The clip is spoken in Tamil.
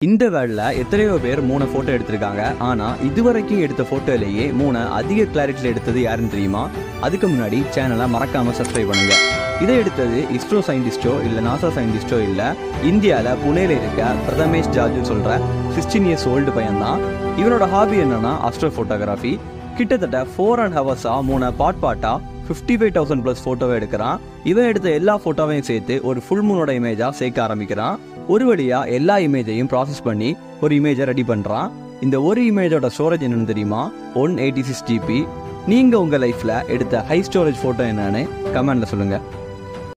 இந்த வேர்ல்டில் எத்தனையோ பேர் மூணு ஃபோட்டோ எடுத்திருக்காங்க ஆனால் இதுவரைக்கும் எடுத்த ஃபோட்டோலேயே மூணு அதிக கிளாரிட்டியில் எடுத்தது யாருன்னு தெரியுமா அதுக்கு முன்னாடி சேனலை மறக்காமல் சப்ஸ்கிரைப் பண்ணுங்க இதை எடுத்தது இஸ்ரோ சயின்டிஸ்டோ இல்லை நாசா சயின்டிஸ்டோ இல்லை இந்தியாவில் புனேல இருக்க பிரதமேஷ் ஜார்ஜு சொல்கிற சிக்ஸ்டீன் இயர்ஸ் ஓல்டு பையன்தான் இவனோட ஹாபி என்னன்னா அஸ்ட்ரோ ஃபோட்டோகிராஃபி கிட்டத்தட்ட ஃபோர் அண்ட் ஹவர்ஸாக மூணு பாட் பாட்டா ஃபிஃப்டி ஃபைவ் தௌசண்ட் ப்ளஸ் ஃபோட்டோவை எடுக்கிறான் இவன் எடுத்த எல்லா ஃபோட்டோவையும் சேர்த்து ஒரு ஃபுல் மூனோட இமேஜாக சேர்க்க ஆரம்பிக்கிறான் ஒரு வழியாக எல்லா இமேஜையும் ப்ராசஸ் பண்ணி ஒரு இமேஜை ரெடி பண்ணுறான் இந்த ஒரு இமேஜோட ஸ்டோரேஜ் என்னன்னு தெரியுமா ஒன் எயிட்டி சிக்ஸ் ஜிபி நீங்கள் உங்கள் லைஃப்பில் எடுத்த ஹை ஸ்டோரேஜ் ஃபோட்டோ என்னன்னு கமெண்டில் சொல்லுங்கள்